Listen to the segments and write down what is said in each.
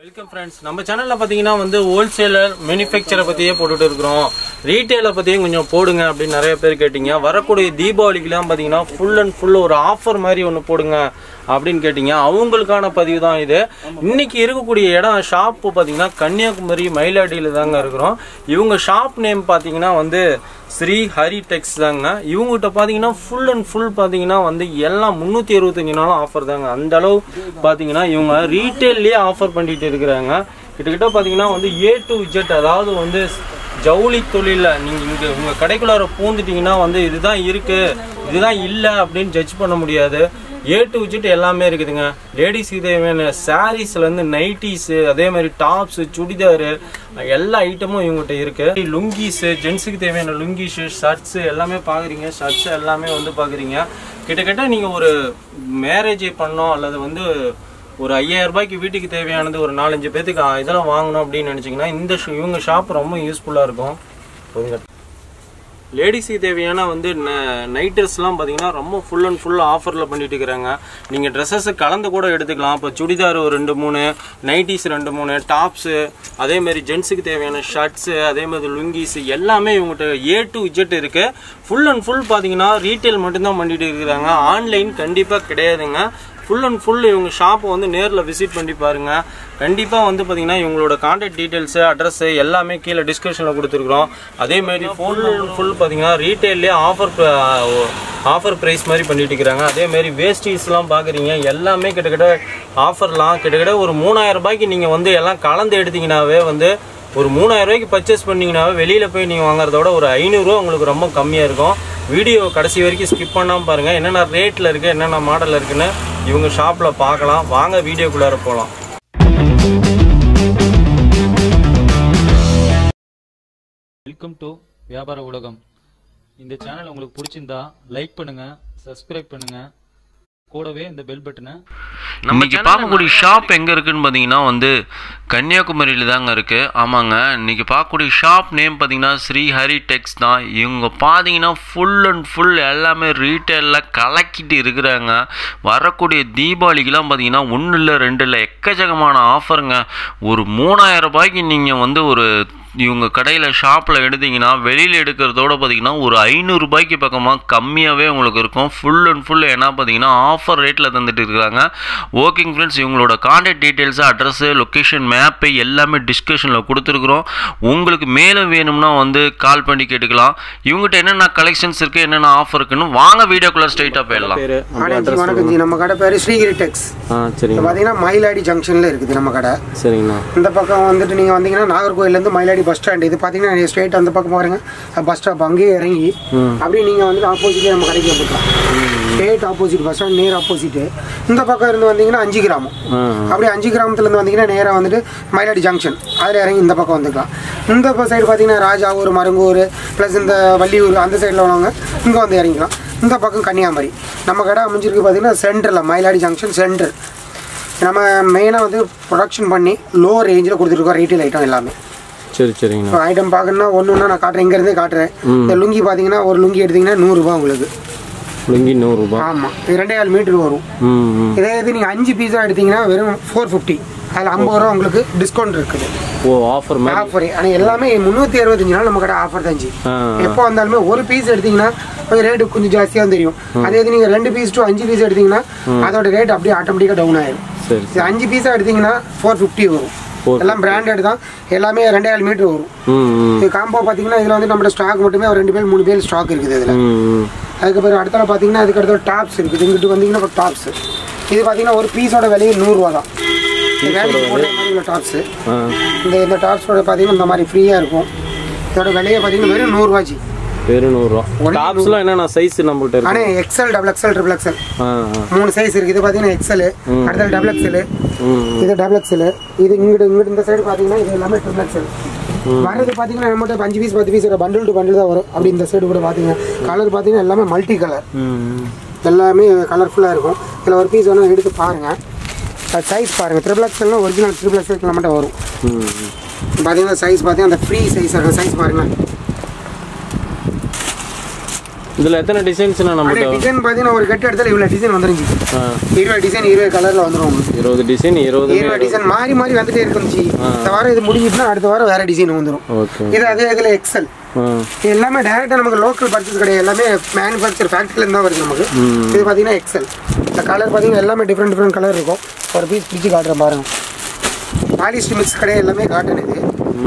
Welcome friends நம்ம சேனல்ல பாத்தீங்கன்னா வந்து ஹோல்சேலர் மேனுஃபேக்சரை பத்தியே போட்டுட்டு இருக்கிறோம் ரீட்டைலை பத்தியும் கொஞ்சம் போடுங்க அப்படின்னு நிறைய பேர் கேட்டீங்க வரக்கூடிய தீபாவளிக்குலாம் பாத்தீங்கன்னா ஃபுல் அண்ட் ஃபுல் ஒரு ஆஃபர் மாதிரி ஒன்று போடுங்க அப்படின்னு கேட்டீங்க அவங்களுக்கான பதிவு தான் இது இன்னைக்கு இருக்கக்கூடிய இடம் ஷாப்பு பாத்தீங்கன்னா கன்னியாகுமரி மயிலாடியில தாங்க இருக்கிறோம் இவங்க ஷாப் நேம் பாத்தீங்கன்னா வந்து ஸ்ரீ ஹரி டெக்ஸ் தாங்க இவங்ககிட்ட பார்த்தீங்கன்னா ஃபுல் அண்ட் ஃபுல் பார்த்தீங்கன்னா வந்து எல்லாம் முந்நூற்றி அறுபத்தஞ்சு நாளும் ஆஃபர் தாங்க அந்த அளவு பார்த்தீங்கன்னா இவங்க ரீட்டெயிலே ஆஃபர் பண்ணிட்டு இருக்கிறாங்க கிட்டத்தட்ட பார்த்தீங்கன்னா வந்து ஏ டு ஜெட் அதாவது வந்து ஜவுளி தொழிலில் நீங்கள் இங்கே உங்கள் கடைக்குள்ளார பூந்துட்டீங்கன்னா வந்து இதுதான் இருக்குது இதுதான் இல்லை அப்படின்னு ஜட்ஜ் பண்ண முடியாது ஏ டு ஜெட் எல்லாமே இருக்குதுங்க லேடிஸ்க்கு தேவையான சாரீஸ்லேருந்து நைட்டிஸு அதே மாதிரி டாப்ஸு சுடிதாரு எல்லா ஐட்டமும் இவங்ககிட்ட இருக்கு லுங்கீஸு ஜென்ஸுக்கு தேவையான லுங்கீஸு ஷர்ட்ஸு எல்லாமே பார்க்குறீங்க ஷர்ட்ஸ் எல்லாமே வந்து பார்க்குறீங்க கிட்டத்தட்ட நீங்கள் ஒரு மேரேஜ் பண்ணோம் அல்லது வந்து ஒரு ஐயாயிரம் ரூபாய்க்கு வீட்டுக்கு தேவையானது ஒரு நாலஞ்சு பேத்துக்கு ஆ, இதெல்லாம் வாங்கணும் அப்படின்னு நினச்சிங்கன்னா இந்த ஷ- இவங்க ஷாப் ரொம்ப யூஸ்ஃபுல்லாக இருக்கும் போதுங்க லேடிஸுக்கு தேவையான வந்து நைட் ட்ரெஸ்லாம் பார்த்தீங்கன்னா ரொம்ப ஃபுல் அண்ட் ஃபுல் ஆஃபரில் பண்ணிட்டு இருக்கிறாங்க நீங்கள் ட்ரெஸ்ஸஸை கலந்து கூட எடுத்துக்கலாம் இப்போ சுடிதார் ஒரு ரெண்டு மூணு நைட்டிஸ் ரெண்டு மூணு டாப்ஸு அதே மாதிரி ஜென்ஸுக்கு தேவையான ஷர்ட்ஸு அதே மாதிரி லுங்கீஸ் எல்லாமே இவங்ககிட்ட ஏ டு இஜெட் இருக்கு ஃபுல் அண்ட் ஃபுல் பார்த்தீங்கன்னா ரீட்டைல் மட்டும்தான் பண்ணிட்டு இருக்கிறாங்க ஆன்லைன் கண்டிப்பாக கிடையாதுங்க ஃபுல் அண்ட் ஃபுல் இவங்க ஷாப்பை வந்து நேரில் விசிட் பண்ணி பாருங்க கண்டிப்பாக வந்து பார்த்தீங்கன்னா இவங்களோட கான்டாக்ட் டீட்டெயில்ஸு அட்ரஸ் எல்லாமே கீழே டிஸ்கிரிப்ஷனில் கொடுத்துருக்குறோம் அதே மாதிரி ஃபுல் ஃபுல் பார்த்தீங்கன்னா ரீட்டைல்லே ஆஃபர் ஆஃபர் ப்ரைஸ் மாதிரி பண்ணிட்டு இருக்கிறாங்க அதே மாதிரி வேஸ்டீஸ்லாம் பார்க்குறீங்க எல்லாமே கிட்டத்தட்ட ஆஃபர்லாம் கிட்டத்தட்ட ஒரு மூணாயிரம் ரூபாய்க்கு நீங்கள் வந்து எல்லாம் கலந்து எடுத்தீங்கன்னாவே வந்து ஒரு மூணாயிரம் ரூபாய்க்கு பர்ச்சேஸ் பண்ணீங்கன்னாவே வெளியில் போய் நீங்கள் வாங்குறத விட ஒரு ஐநூறுரூவா உங்களுக்கு ரொம்ப கம்மியாக இருக்கும் வீடியோ கடைசி வரைக்கும் ஸ்கிப் பண்ணாமல் பாருங்கள் என்னென்ன ரேட்டில் இருக்குது என்னென்ன மாடலில் இருக்குன்னு இவங்க ஷாப்பில் பார்க்கலாம் வாங்க வீடியோக்குள்ளார போகலாம் வெல்கம் டு வியாபார உலகம் இந்த சேனல் உங்களுக்கு பிடிச்சிருந்தா லைக் பண்ணுங்க சப்ஸ்கிரைப் பண்ணுங்க கூடவே இந்த பெல் பட்டனை இன்னைக்கு பார்க்கக்கூடிய ஷாப் எங்கே இருக்குன்னு பார்த்தீங்கன்னா வந்து கன்னியாகுமரியில் தாங்க இருக்குது ஆமாங்க இன்னைக்கு பார்க்கக்கூடிய ஷாப் நேம் பார்த்தீங்கன்னா ஸ்ரீ ஹரி டெக்ஸ் தான் இவங்க பார்த்தீங்கன்னா ஃபுல் அண்ட் ஃபுல் எல்லாமே ரீட்டைலில் கலக்கிட்டு இருக்கிறாங்க வரக்கூடிய தீபாவளிக்கெலாம் பார்த்தீங்கன்னா ஒன்றும் இல்லை ரெண்டு இல்லை எக்கச்சக்கமான ஆஃபருங்க ஒரு மூணாயிரம் ரூபாய்க்கு நீங்கள் வந்து ஒரு இவங்க கடையில் ஷாப்பில் எடுத்தீங்கன்னா வெளியில் எடுக்கிறதோட பார்த்தீங்கன்னா ஒரு ஐநூறுரூபாய்க்கு பக்கமாக கம்மியாகவே உங்களுக்கு இருக்கும் ஃபுல் அண்ட் ஃபுல் என்ன பார்த்தீங்கன்னா ஆஃபர் ரேட்டில் தந்துட்டு இருக்காங்க ஓகேங்க ஃப்ரெண்ட்ஸ் இவங்களோட contact details address location map எல்லாமே டிஸ்கஷனில் கொடுத்துருக்குறோம் உங்களுக்கு மேலும் வேணும்னா வந்து கால் பண்ணி கேட்டுக்கலாம் இவங்ககிட்ட என்னென்ன கலெக்ஷன்ஸ் இருக்குது என்னென்ன ஆஃபர் இருக்குன்னு வாங்க வீடியோக்குள்ளே ஸ்ட்ரைட்டாக போயிடலாம் வணக்கம் வணக்கம் ஜி நம்ம கடை பேர் ஸ்ரீகிரி டெக்ஸ் ஆ சரிங்க இப்போ பார்த்தீங்கன்னா மயிலாடி ஜங்ஷனில் இருக்குது நம்ம கடை சரிங்கண்ணா இந்த பக்கம் வந்துட்டு நீங்கள் வந்தீங்கன்னா நாகர்கோயிலேருந்து மயிலாடி பஸ் ஸ்டாண்ட் இது பார்த்தீங்கன்னா ஸ்ட்ரெயிட் அந்த பக்கம் பாருங்க பஸ் ஸ்டாப் அங்கேயே இறங்கி அப்படியே நீங்கள் வந்துட்டு ஆப்போசிட்லேயே நம்ம கடைக்கு வந்துக்கலாம் ஸ்ட்ரெயிட் ஆப்போசிட் பஸ் ஸ்டாண்ட் நேர் ஆப்போசிட்டு இந்த பக்கம் இருந்து வந்தீங்கன்னா அஞ்சு கிராமம் அப்படியே அஞ்சு கிராமத்துலேருந்து வந்தீங்கன்னா நேராக வந்துட்டு மயிலாடி ஜங்ஷன் அதில் இறங்கி இந்த பக்கம் வந்துக்கலாம் இந்த சைடு பார்த்தீங்கன்னா ராஜாவூர் மருங்கூர் ப்ளஸ் இந்த வள்ளியூர் அந்த சைடில் உள்ளவங்க இங்கே வந்து இறங்கிக்கலாம் இந்த பக்கம் கன்னியாகுமரி நம்ம கடை அமைஞ்சிருக்கு பார்த்தீங்கன்னா சென்டரில் மயிலாடி ஜங்ஷன் சென்டர் நம்ம மெயினாக வந்து ப்ரொடக்ஷன் பண்ணி லோ ரேஞ்சில் கொடுத்துருக்கோம் ரீட்டைல் ஐட்டம் எல்லாமே சரி சரிங்கண்ணா இப்போ ஐட்டம் பார்க்கணுன்னா ஒன்று ஒன்றா நான் காட்டுறேன் இங்கேருந்தே காட்டுறேன் இந்த லுங்கி பார்த்தீங்கன்னா ஒரு லுங்கி எடுத்தீங்கன்னா நூறுரூபா உங்களுக்கு லுங்கி நூறுரூபா ஆமாம் இது ரெண்டே கால் மீட்டர் வரும் ம் ம் இதே இது நீங்கள் அஞ்சு பீஸா எடுத்தீங்கன்னா வெறும் ஃபோர் ஃபிஃப்டி அதில் ஐம்பது ரூபா உங்களுக்கு டிஸ்கவுண்ட் இருக்குது ஓ ஆஃபர் மாதிரி ஆஃபர் ஆனால் எல்லாமே முந்நூற்றி அறுபத்தஞ்சு நாள் நம்ம கடை ஆஃபர் தான் ஜி ஆ எப்போ வந்தாலுமே ஒரு பீஸ் எடுத்தீங்கன்னா கொஞ்சம் ரேட்டு கொஞ்சம் ஜாஸ்தியாக தெரியும் அதே இது நீங்கள் ரெண்டு பீஸ் டு அஞ்சு பீஸ் எடுத்தீங்கன்னா அதோட ரேட் அப்படியே ஆட்டோமேட்டிக்காக டவுன் ஆயிடும் சரி இது அஞ்சு பீஸாக எடுத்தீங்கன்னா ஃபோர் ஃபிஃப்டி வரும் எல்லாம் பிராண்டட் தான் எல்லாமே ரெண்டே ஏழு மீட்டர் வரும் ம் ம் இது காம்போ பார்த்தீங்கன்னா இதில் வந்து நம்மளோட ஸ்டாக் மட்டுமே ஒரு ரெண்டு பேர் மூணு பேர் ஸ்டாக் இருக்குது இதில் ம் ம் அதுக்கப்புறம் அடுத்தல பார்த்தீங்கன்னா அதுக்கு அடுத்த டாப்ஸ் இருக்குது இங்கிட்டு வந்தீங்கன்னா இப்போ டாப்ஸ் இது பார்த்தீங்கன்னா ஒரு பீஸோட விலையே நூறுரூவா தான் இந்த வேலைக்கு போடுற மாதிரி உள்ள டாப்ஸு ஆ இந்த இந்த டாப்ஸோட பார்த்தீங்கன்னா இந்த மாதிரி ஃப்ரீயாக இருக்கும் இதோட விலையை பார்த்தீங்கன்னா வெறும் நூறுரூவாச்சி வெறும் நூறுரூவா டாப்ஸ்லாம் என்னென்ன சைஸ் நம்மள்ட்ட இருக்கு ஆனால் XL double XL triple XL ஆ ஆ மூணு சைஸ் இருக்குது இது பார்த்தீங்கன்னா எக்ஸல் அடுத்தது டபுள் எக்ஸல் ம் இது டபுள் எக்ஸல் இது இங்கிட்டு இங்கிட்டு இந்த சைடு பார்த்தீங்கன்னா இது எல்லாமே ட்ரிபிள் எக்ஸல் வர்றது பார்த்தீங்கன்னா நம்மகிட்ட அஞ்சு பீஸ் பத்து பீஸ் பண்டில் டு பண்டில் தான் வரும் அப்படி இந்த சைடு கூட பார்த்தீங்கன்னா கலர் பார்த்தீங்கன்னா எல்லாமே மல்டி கலர் ம் எல்லாமே கலர்ஃபுல்லாக இருக்கும் இதில் ஒரு பீஸ் வேணால் எடுத்து பாருங்கள் அது சைஸ் பாருங்கள் ட்ரிபிள் எக்ஸ்எல்னா ஒரிஜினல் ட்ரிபிள் எக்ஸ்எல் மட்டும் வரும் ம் பார்த்தீங்கன்னா சைஸ் பார்த்தீங்கன்னா அந்த ஃப்ரீ சைஸ் இருக்கும் சைஸ் பாருங்கள் இதுல எத்தனை டிசைன்ஸ்ண்ணா அதே நம்மகிட்ட டிசைன் பார்த்தீங்கன்னா ஒரு கட்டு எடுத்தாலும் இவ்வளோ டிசைன் வந்துருந்துச்சு ஆ, இருபது டிசைன் இருபது கலரில் வந்துடும் உங்களுக்கு இருபது டிசைன் இருபது இருபது டிசைன் மாறி மாறி வந்துட்டே இருந்துச்சு இந்த வாரம் இது முடிஞ்சிட்டுனா அடுத்த வாரம் வேற டிசைன் வந்துடும் ஓகே இது அதே இதில் எக்ஸல் ஆ இது எல்லாமே டேரெக்டாக நமக்கு லோக்கல் பர்ச்சேஸ் கிடையாது எல்லாமே மேனுஃபேக்சர் ஃபேக்ட்ரிலேருந்து தான் வருது நமக்கு இது பார்த்தீங்கன்னா எக்ஸல் இந்த கலர் பார்த்தீங்கன்னா எல்லாமே டிஃப்ரெண்ட் டிஃப்ரெண்ட் கலர் இருக்கும் ஒரு பீஸ் பிரிச்சு காட்டுறேன் பாருங்க பாலிஸ்ட் மிக்ஸ் கிடையாது எல்லாமே காட்டன் இது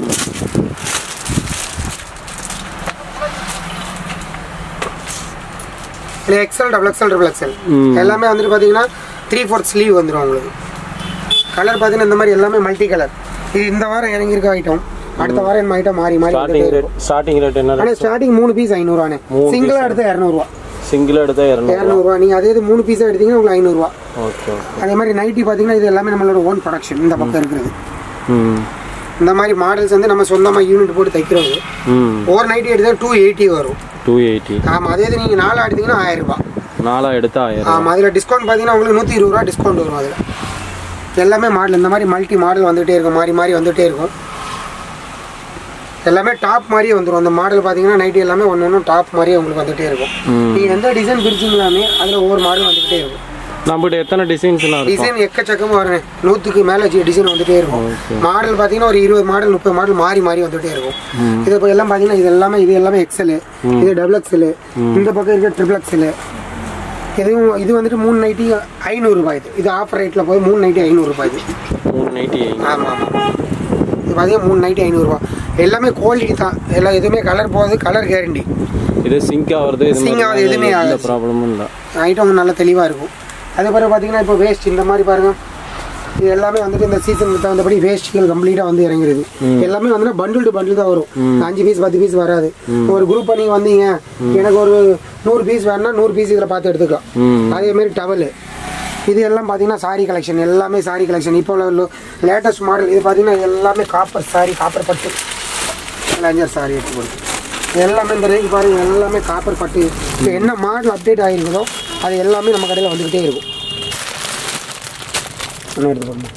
இல்லை XL double XL double XL ம். எல்லாமே வந்துட்டு பார்த்தீங்கன்னா த்ரீ ஃபோர்த் ஸ்லீவ் வந்துடும் உங்களுக்கு கலர் பார்த்தீங்கன்னா இந்த மாதிரி எல்லாமே மல்டி கலர் இது இந்த வாரம் இறங்கியிருக்க ஐட்டம் அடுத்த வாரம் இந்த ஐட்டம் மாறி மாறி வந்துட்டே ஸ்டார்டிங் இருக்கும். ரேட் ஸ்டார்டிங் ரேட் என்ன ஆனால் ஸ்டார்டிங் மூணு பீஸ் ஐநூறுவானே மூணு சிங்கிளாக எடுத்தால் இரநூறுவா சிங்கிள் எடுத்தா இரநூறு இரநூறுவா நீங்கள் அதே இது மூணு பீஸாக எடுத்தீங்கன்னா உங்களுக்கு ஐநூறுரூவா ஓகே அதே மாதிரி நைட்டி பார்த்தீங்கன்னா இது எல்லாமே நம்மளோட ஓன் ப்ரொடக்ஷன் இந்த பக்கம் இருக்கிறது ம் இந்த மாதிரி மாடல்ஸ் வந்து நம்ம சொந்தமாக யூனிட் போட்டு தைக்கிறது ம் ஒரு நைட்டி எடுத்தால் டூ எயிட்டி வரும் டூ எயிட்டி ஆமாம் அதே இது நீங்கள் நாலு எடுத்தீங்கன்னா ஆயிரம் ரூபாய் நாலா எடுத்தா ஆயிரம் ஆமாம் அதில் டிஸ்கவுண்ட் பார்த்தீங்கன்னா உங்களுக்கு நூற்றி இருபது ரூபா டிஸ்கவுண்ட் வரும் அதில் எல்லாமே மாடல் இந்த மாதிரி மல்டி மாடல் வந்துகிட்டே இருக்கும் மாறி மாறி வந்துகிட்டே இருக்கும் எல்லாமே டாப் மாதிரியே வந்துடும் அந்த மாடல் பார்த்தீங்கன்னா நைட்டி எல்லாமே ஒன்று ஒன்று டாப் மாதிரியே உங்களுக்கு வந்துகிட்டே இருக்கும் ம். நீங்கள் எந்த டிசைன் பிரிச்சிங்களாமே அதில் ஒவ்வொரு மாடல் வந்துகிட்டே இருக்கும் நம்மகிட்ட எத்தனை டிசைன்ஸ்லாம் இருக்கும் டிசைன் எக்கச்சக்கமாக வரும் நூற்றுக்கு மேலே டிசைன் வந்துகிட்டே இருக்கும் மாடல் பார்த்தீங்கன்னா ஒரு இருபது மாடல் முப்பது மாடல் மாறி மாறி வந்துகிட்டே இருக்கும் இது இப்போ எல்லாம் பார்த்தீங்கன்னா இது எல்லாமே இது எல்லாமே எக்ஸல் இது டபுள் எக்ஸல் இந்த பக்கம் இருக்க ட்ரிபிள் எக்ஸல் இதுவும் இது வந்துட்டு மூணு நைட்டி ஐநூறுரூபாய் இது இது ஆஃபர் ரேட்டில் போய் மூணு நைட்டி ஐநூறுரூபாய் இது மூணு நைன்ட்டி ஆமாம் ஆமாம் இது பார்த்தீங்கன்னா மூணு நைட்டி ஐநூறுரூவா எல்லாமே குவாலிட்டி தான் எல்லாம் எதுவுமே கலர் போகாது கலர் கேரண்டி இது சிங்க் ஆகுறது இது Sync ஆகுறது எதுவுமே எந்த ஆகாது. ப்ராப்ளமும் இல்லை ஐட்டம் நல்லா தெளிவாக இருக்கும் அதே பிறகு பார்த்தீங்கன்னா இப்போ வேஸ்ட் இந்த மாதிரி பாருங்க இது எல்லாமே வந்துட்டு இந்த சீசனுக்கு தகுந்தபடி வேஸ்ட்கள் கம்ப்ளீட்டாக வந்து இறங்கிடுது எல்லாமே வந்து பண்டில் டு பண்டில் தான் வரும் அஞ்சு பீஸ் பத்து பீஸ் வராது ஒரு குரூப் பண்ணி வந்தீங்க எனக்கு ஒரு நூறு பீஸ் வேணும்னா நூறு பீஸ் இதில் பார்த்து எடுத்துக்கலாம் ம் அதே மாதிரி டவல் இது எல்லாம் பார்த்தீங்கன்னா சாரி கலெக்ஷன் எல்லாமே சாரி கலெக்ஷன் இப்போ உள்ள லேட்டஸ்ட் மாடல் இது பார்த்தீங்கன்னா எல்லாமே காப்பர் சாரி காப்பர் பட்டு லஞ்சர் சாரி எடுத்து கொடுத்து எல்லாமே இந்த ரேஞ்ச் பாருங்க எல்லாமே காப்பர் பட்டு இப்போ என்ன மாடல் அப்டேட் ஆகிருக்குதோ அது எல்லாமே நம்ம கடையில் வந்துக்கிட்டே இருக்கும் இன்னும் எடுத்து போடுங்க.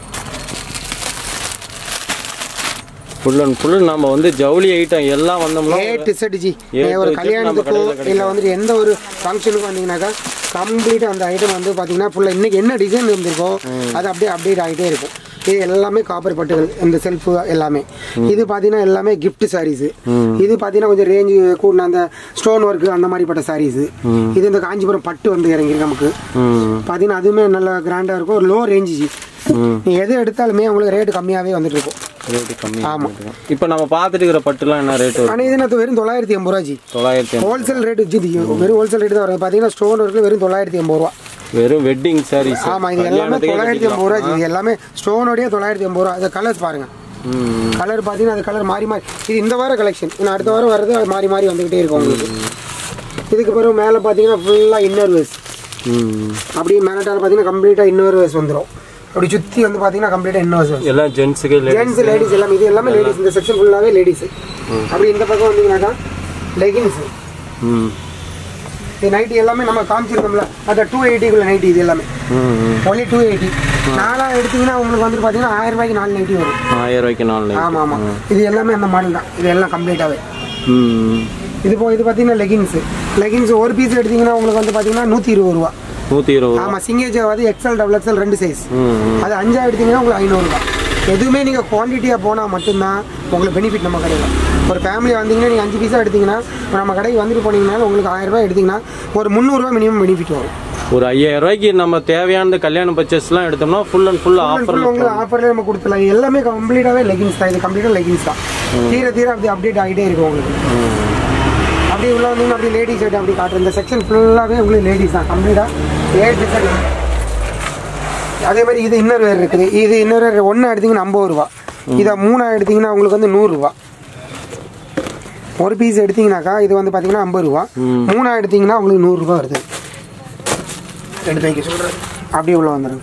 ஃபுல் அண்ட் ஃபுல் நம்ம வந்து ஜவுளி ஐட்டம் எல்லாம் வந்தோம்னா A to Z ji A நீங்க ஒரு to Z நம்ம கல்யாணத்துக்கோ கடையில கிடைக்கும். இல்லை வந்துட்டு எந்த ஒரு ஃபங்க்ஷனுக்கு வந்தீங்கன்னாக்கா கம்ப்ளீட்டாக அந்த ஐட்டம் வந்து பார்த்தீங்கன்னா ஃபுல்லாக இன்னைக்கு என்ன டிசைன் இருந்திருக்கோ அது அப்படியே அப்டேட் ஆகிட்டே இருக்கும் இது எல்லாமே காப்பர் பட்டுகள் இந்த செல்ஃபு எல்லாமே இது பார்த்தீங்கன்னா எல்லாமே gift sarees இது பார்த்தீங்கன்னா கொஞ்சம் ரேஞ்சு கூடின அந்த ஸ்டோன் ஒர்க் அந்த மாதிரிப்பட்ட sarees இது இந்த காஞ்சிபுரம் பட்டு வந்து இறங்கிருக்கு நமக்கு ம் பார்த்தீங்கன்னா அதுவுமே நல்லா கிராண்டாக இருக்கும் ஒரு லோ ரேஞ்சு ஜி ம் நீ எது எடுத்தாலுமே உங்களுக்கு ரேட்டு கம்மியாகவே வந்துட்டு இருக்கும் ரேட்டு கம்மி ஆமா. இப்போ நம்ம பார்த்துட்டு இருக்கிற பட்டுலாம் என்ன ரேட் வரும் ஆனால் இது நான் வெறும் தொள்ளாயிரத்தி எண்பது ரூபா ஜி தொள்ளாயிரத்தி ஐம்பது. ஹோல்சேல் ரேட் ஜி வெறும் ஹோல்சேல் ரேட் தான் வரும் பார்த்தீங்கன்னா ஸ்டோன் ஒர்க்கு வெறும் தொள்ளாயிரத்தி எண்பது ரூபா வெறும் வெட்டிங் சாரீஸ் ஆமாம் இது எல்லாமே தொள்ளாயிரத்தி எண்பது ரூபா இது எல்லாமே ஸ்டோனோடய தொள்ளாயிரத்தி எண்பது ரூபா அது கலர்ஸ் பாருங்க ம் கலர் பார்த்தீங்கன்னா அது கலர் மாறி மாறி இது இந்த வார கலெக்ஷன் இன்னும் அடுத்த வாரம் வர்றது அது மாறி மாறி வந்துகிட்டே இருக்கும் உங்களுக்கு இதுக்கு பிறகு மேலே பார்த்தீங்கன்னா ஃபுல்லாக இன்னர் வேஸ் ம் அப்படியே மேலட்டால் பார்த்தீங்கன்னா கம்ப்ளீட்டாக இன்னர் வேஸ் வந்துடும் அப்படி சுற்றி வந்து பார்த்தீங்கன்னா கம்ப்ளீட்டாக இன்னர் வேஸ் எல்லாம் ஜென்ஸுக்கு ஜென்ஸ் லேடிஸ் எல்லாமே இது எல்லாமே லேடிஸ் இந்த செக்ஷன் ஃபுல்லாகவே லேடிஸ் அப்படி இந்த பக்கம் வந்தீங்கன்னாக்கா லெகின்ஸ் ம் இது நைட்டி எல்லாமே நம்ம காமிச்சிருக்கோம்ல அந்த டூ எயிட்டிக்குள்ள நைட்டி இது எல்லாமே ம் ம். ஒன்லி டூ எயிட்டி நாலாக எடுத்தீங்கன்னா உங்களுக்கு வந்துட்டு பார்த்தீங்கன்னா ஆயிரம் ரூபாய்க்கு நாலு நைட்டி வரும் ஆயிரம் ரூபாய்க்கு நாலு ஆமாம் ஆமாம் இது எல்லாமே அந்த மாடல் தான் இது எல்லாம் கம்ப்ளீட்டாகவே ம் இது போ இது பார்த்தீங்கன்னா லெகின்ஸ் லெகின்ஸ் ஒரு பீஸ் எடுத்தீங்கன்னா உங்களுக்கு வந்து பார்த்தீங்கன்னா நூற்றி இருபது ரூபா நூற்றி இருபது ரூபா ஆமாம் சிங்கேஜ் வந்து எக்ஸல் டபுள் எக்ஸல் ரெண்டு சைஸ் ம் ம். அது அஞ்சா எடுத்தீங்கன்னா உங்களுக்கு ஐநூறுரூவா எதுவுமே நீங்கள் குவான்டிட்டியாக போனால் மட்டும்தான் உங்களுக்கு பெனிஃபிட் நம்ம கடையில் ஒரு ஃபேமிலி வந்தீங்கன்னா நீங்கள் அஞ்சு பீஸாக எடுத்தீங்கன்னா இப்ப நம்ம கடைக்கு வந்துட்டு போனீங்கன்னா உங்களுக்கு ஆயிரம் ரூபாய் எடுத்தீங்கன்னா ஒரு முந்நூறுரூவா மினிமம் பெனிஃபிட் வரும் ஒரு ஐயாயிரம் ரூபாய்க்கு நம்ம தேவையான கல்யாண பர்ச்சேஸ்லாம் எடுத்தோம்னா full and full offer Full உங்களுக்கு ஆஃபர்லேயே நம்ம கொடுத்துலாம் இது எல்லாமே கம்ப்ளீட்டாகவே லெகின்ஸ் தான் இது கம்ப்ளீட்டாக லெகின்ஸ் தான் தீர தீர அப்படி அப்டேட் ஆகிட்டே இருக்கும் உங்களுக்கு அப்படி உள்ள வந்தீங்கன்னா அப்படி லேடிஸ் ஐட்டம் அப்படி காட்டுறேன் இந்த செக்ஷன் ஃபுல்லாகவே உங்களுக்கு லேடிஸ் தான் கம்ப்ளீட்டாக ஏ டிசைன் அதே மாதிரி இது இன்னொரு வேறு இருக்குது இது இன்னொரு வேறு ஒன்று எடுத்தீங்கன்னா ஐம்பது ரூபா இதை மூணா எடுத்தீங்கன்னா உங்களுக்கு வந்து நூறுரூவா ஒரு பீஸ் எடுத்தீங்கன்னாக்கா இது வந்து பார்த்தீங்கன்னா ஐம்பது ரூபா மூணா எடுத்தீங்கன்னா உங்களுக்கு நூறுரூவா வருது எடுத்து வைக்க சொல்கிறேன் அப்படியே உள்ள வந்துடுங்க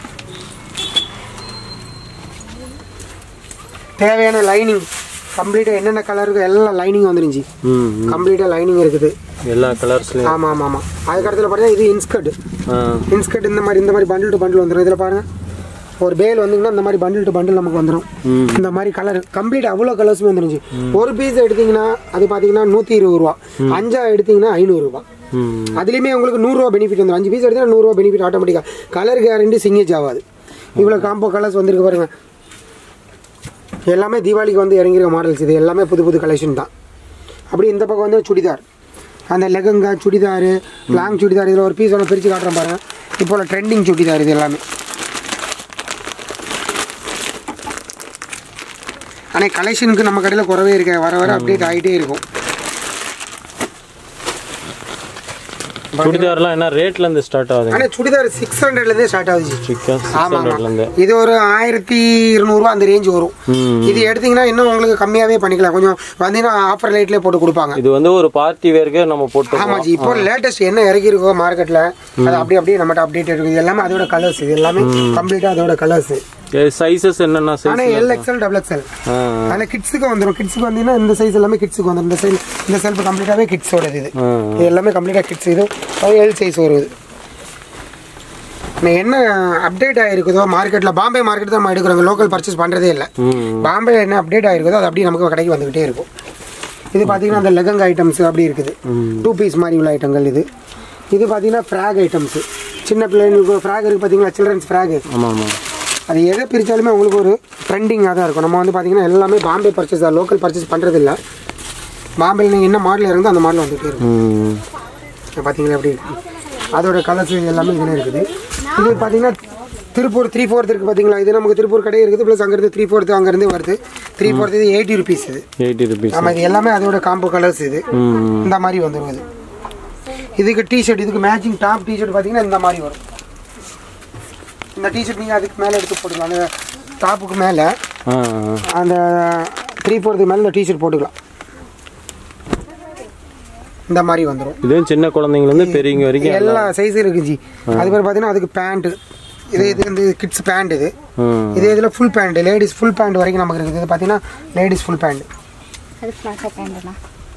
தேவையான லைனிங் கம்ப்ளீட்டாக என்னென்ன கலர் இருக்கோ எல்லாம் லைனிங் வந்துருந்துச்சு ம் ம். கம்ப்ளீட்டாக லைனிங் இருக்குது எல்லா கலர்ஸ்லையும் ஆமாம் ஆமாம் ஆமாம் அதுக்கடுத்துல பார்த்தீங்கன்னா இது இன்ஸ்கர்ட் ஆ இன்ஸ்கர்ட் இந்த மாதிரி இந்த மாதிரி பண்டில் டு பண்டில் வந்துடும் இதில் பாருங்கள் ஒரு பேல் வந்தீங்கன்னா இந்த மாதிரி பண்டில் டு பண்டில் நமக்கு வந்துடும் இந்த மாதிரி கலர் கம்ப்ளீட் அவ்வளோ கலர்ஸுமே வந்துருச்சு ஒரு பீஸ் எடுத்தீங்கன்னா அது பார்த்தீங்கன்னா நூற்றி இருபது ரூபா அஞ்சா எடுத்தீங்கன்னா ஐநூறுரூவா ம் அதுலேயுமே உங்களுக்கு நூறுரூவா பெனிஃபிட் வந்துடும் அஞ்சு பீஸ் எடுத்தீங்கன்னா நூறுரூவா பெனிஃபிட் ஆட்டோமேட்டிக்காக கலர் கேரண்டி சிங்கேஜ் ஆகாது இவ்வளோ காம்போ கலர்ஸ் வந்திருக்கு பாருங்க எல்லாமே தீபாவளிக்கு வந்து இறங்கிருக்க மாடல்ஸ் இது எல்லாமே புது புது கலெக்ஷன் தான் அப்படி இந்த பக்கம் வந்து சுடிதார் அந்த லெகங்கா சுடிதார் லாங் சுடிதார் இதில் ஒரு பீஸ் ஒன்று பிரித்து காட்டுறேன் பாருங்க இப்போ ட்ரெண்டிங் சுடிதார் இது எல்லாமே ஆனால் கலெக்ஷனுக்கு நம்ம கடையில் குறவே இருக்க வர வர அப்டேட் ஆகிட்டே இருக்கும் சுடிதார்லாம் என்ன ரேட்ல இருந்து ஸ்டார்ட் ஆகுதுங்க ஆனால் சுடிதார் சிக்ஸ் ஹண்ட்ரட்லேருந்தே ஸ்டார்ட் ஆகுது சிக்கன் சிக்ஸ் ஆமாம் ஹண்ட்ரட்ல இருந்து ஆமாம் இது ஒரு ஆயிரத்தி இருநூறுவா அந்த ரேஞ்ச் வரும் ம். இது எடுத்தீங்கன்னா இன்னும் உங்களுக்கு கம்மியாகவே பண்ணிக்கலாம் கொஞ்சம் வந்தீங்கன்னா ஆஃபர் லைட்லேயே போட்டு கொடுப்பாங்க இது வந்து ஒரு பார்ட்டி வேர்க்கே நம்ம போட்டு ஆமாஜி இப்போ லேட்டஸ்ட் என்ன இறக்கி இருக்கோ மார்க்கெட்டில் அது அப்படி அப்படியே நம்மகிட்ட அப்டேட் இருக்குது இது எல்லாமே அதோட கலர்ஸ் இது எல்லாமே கம்ப்ளீட்டாக அதோட கலர்ஸ் சைஸஸ் என்னென்ன சைஸ் ஆனால் எல் எக்ஸ்எல் டபுள் எக்ஸ்எல் ஆ அதில் கிட்ஸுக்கு வந்துடும் கிட்ஸுக்கு வந்தீங்கன்னா இந்த சைஸ் எல்லாமே கிட்ஸுக்கு வந்துடும் இந்த சைஸ் இந்த செல்ஃப் கம்ப்ளீட்டாகவே கிட்ஸோட இது ஆ. இது எல்லாமே கம்ப்ளீட்டாக கிட்ஸ் இது எல் சைஸ் வருது நான் என்ன அப்டேட் ஆகிருக்குதோ மார்க்கெட்டில் பாம்பே மார்க்கெட் தான் நம்ம எடுக்கிறோம் லோக்கல் பர்ச்சேஸ் பண்ணுறதே இல்லை ம் பாம்பே என்ன அப்டேட் ஆகிருக்குதோ அது அப்படியே நமக்கு கடைக்கு வந்துக்கிட்டே இருக்கும் இது பார்த்தீங்கன்னா அந்த லெகங் ஐட்டம்ஸ் அப்படி இருக்குது டூ பீஸ் மாதிரி உள்ள ஐட்டங்கள் இது இது பார்த்தீங்கன்னா ஃப்ராக் ஐட்டம்ஸ் சின்ன பிள்ளைங்களுக்கு ஃப்ராக் இருக்குது பார்த்தீங்களா சில்ட்ரன்ஸ் ஃப்ராக் ஆமாம் ஆமாம் அது எதை பிரித்தாலுமே உங்களுக்கு ஒரு ட்ரெண்டிங்காக தான் இருக்கும் நம்ம வந்து பார்த்தீங்கன்னா எல்லாமே பாம்பே பர்ச்சேஸ் தான் லோக்கல் பர்ச்சேஸ் பண்ணுறது இல்லை பாம்பேயில் நீங்கள் என்ன மாடல் இருந்தோ அந்த மாடல் வந்துகிட்டே இருக்கும் ம் பார்த்தீங்களா எப்படி இருக்கு அதோட கலர்ஸ் எல்லாமே இதில் இருக்குது இது பார்த்தீங்கன்னா திருப்பூர் த்ரீ ஃபோர்த் இருக்குது பார்த்தீங்களா இது நமக்கு திருப்பூர் கடை இருக்குது ப்ளஸ் அங்கேருந்து த்ரீ ஃபோர்த்து அங்கேருந்து வருது த்ரீ ஃபோர்த் இது எயிட்டி ருபீஸ் இது எயிட்டி ருபீஸ் ஆமாம் இது எல்லாமே அதோட காம்போ கலர்ஸ் இது ம் இந்த மாதிரி வந்துடும் இது இதுக்கு டிஷர்ட் இதுக்கு மேட்சிங் டாப் டிஷர்ட் பார்த்தீங்கன்னா இந்த மாதிரி வரும் இந்த டிஷர்ட் நீங்கள் அதுக்கு மேலே எடுத்து போட்டுக்கலாம் அந்த டாப்புக்கு மேலே ஆ அந்த த்ரீ ஃபோர்த்துக்கு மேலே இந்த டிஷர்ட் போட்டுக்கலாம் இந்த மாதிரி வந்துடும் இதுவும் சின்ன குழந்தைங்கலேருந்து பெரியவங்க வரைக்கும் எல்லா சைஸும் இருக்கு ஜி அது பேர் பார்த்தீங்கன்னா அதுக்கு பேண்ட்டு இது இது வந்து கிட்ஸ் பேண்ட் இது ம் இது இதில் full pant ladies full pant வரைக்கும் நமக்கு இருக்குது இது பார்த்தீங்கன்னா லேடிஸ் ஃபுல் பேண்ட் அது ஃப்ளாட்டாக பேண்டுண்ணா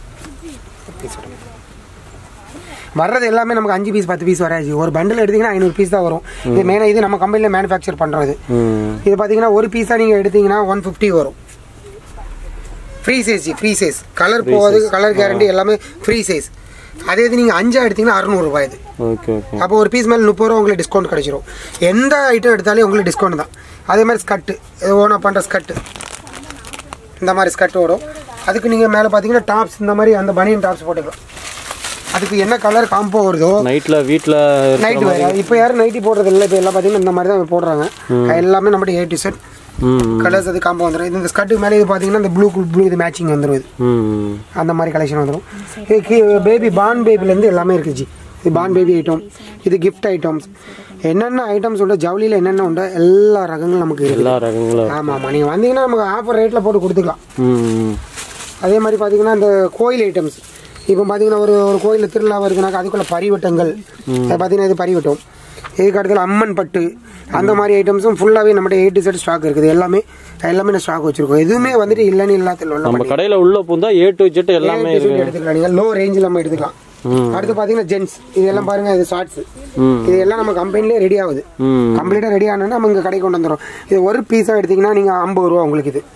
வர்றது எல்லாமே நமக்கு அஞ்சு பீஸ் பத்து பீஸ் வராது ஒரு பண்டில் எடுத்தீங்கன்னா ஐநூறு பீஸ் தான் வரும் இது மெயினாக இது நம்ம கம்பெனியில் மேனுஃபேக்சர் பண்ணுறது ம் இது பார்த்தீங்கன்னா ஒரு பீஸாக நீங்கள் எடுத்தீங்கன்னா ஒன் ஃபிஃப்டி வரும் free size free size colour போகாது கலர் கேரண்டி எல்லாமே ஃப்ரீ சைஸ் அதே இது நீங்கள் அஞ்சா எடுத்தீங்கன்னா அறுநூறுபா இது ஓகே ஓகே அப்போ ஒரு பீஸ் மேலே முப்பது ரூபா உங்களுக்கு டிஸ்கவுண்ட் கிடைச்சிரும் எந்த ஐட்டம் எடுத்தாலும் உங்களுக்கு டிஸ்கவுண்ட் தான் அதே மாதிரி ஸ்கர்ட்டு ஓனாக பண்ணுற ஸ்கர்ட்டு இந்த மாதிரி ஸ்கர்ட் வரும் அதுக்கு நீங்கள் மேலே பார்த்தீங்கன்னா டாப்ஸ் இந்த மாதிரி அந்த பனியன் டாப்ஸ் போட்டுக்கலாம் அதுக்கு என்ன கலர் காம்போ வருதோ நைட்டில் வீட்டில் நைட் வேறு இப்போ யாரும் நைட்டி போடுறது இல்லை இப்போ எல்லாம் பார்த்தீங்கன்னா இந்த மாதிரி தான் போடுறாங்க எல்லாமே நம்மகிட்ட ஏ டி ஷர்ட் ம் கலர்ஸ் அது காம்போ வந்துடும் இது இந்த ஸ்கர்ட்டுக்கு மேலே இது பார்த்தீங்கன்னா இந்த ப்ளூ ப்ளூ இது மேட்சிங் வந்துடும் இது ம் அந்த மாதிரி கலெக்ஷன் வந்துடும் இது பேபி பான் பேபிலேருந்து எல்லாமே இருக்குது ஜி இது பான் பேபி ஐட்டம் இது கிஃப்ட் ஐட்டம்ஸ் என்னென்ன ஐட்டம்ஸ் உண்டோ ஜவுளியில் என்னென்ன உண்டோ எல்லா ரகங்களும் நமக்கு இருக்குது எல்லா ரகங்களும் ஆமாம் ஆமாம் நீங்கள் வந்தீங்கன்னா நமக்கு ஆஃபர் ரேட்டில் போட்டு கொடுத்துக்கலாம் ம் அதே மாதிரி பார்த்தீங்கன்னா இந்த கோயில் ஐட்டம்ஸ் இப்போ பார்த்தீங்கன்னா ஒரு ஒரு கோயிலில் திருவிழா வருதுனாக்கா அதுக்குள்ள பரிவட்டங்கள் அது பார்த்தீங்கன்னா இது பரிவட்டம் இதுக்கு அடுத்தது அம்மன் பட்டு அந்த மாதிரி ஐட்டம்ஸும் ஃபுல்லாகவே நம்மகிட்ட எயிட் செட் ஸ்டாக் இருக்குது எல்லாமே எல்லாமே நான் ஸ்டாக் வச்சிருக்கோம் எதுவுமே வந்துட்டு இல்லைன்னு இல்லாத நம்ம கடையில் உள்ள பூந்தா ஏ டு ஜெட் எல்லாமே இருக்கு எடுத்துக்கலாம் நீங்கள் லோ ரேஞ்சில் நம்ம எடுத்துக்கலாம் ம். அடுத்து பார்த்தீங்கன்னா ஜென்ஸ் இதெல்லாம் பாருங்க இது ஷார்ட்ஸ் ம் இது எல்லாம் நம்ம கம்பெனிலே ரெடி ஆகுது ம் கம்ப்ளீட்டாக ரெடி ஆனோன்னா நம்ம இங்கே கடைக்கு கொண்டு வந்துடும் இது ஒரு பீஸாக எடுத்தீங்கன்னா நீங்கள் ஐம்பது ரூபா உங்களுக்கு இது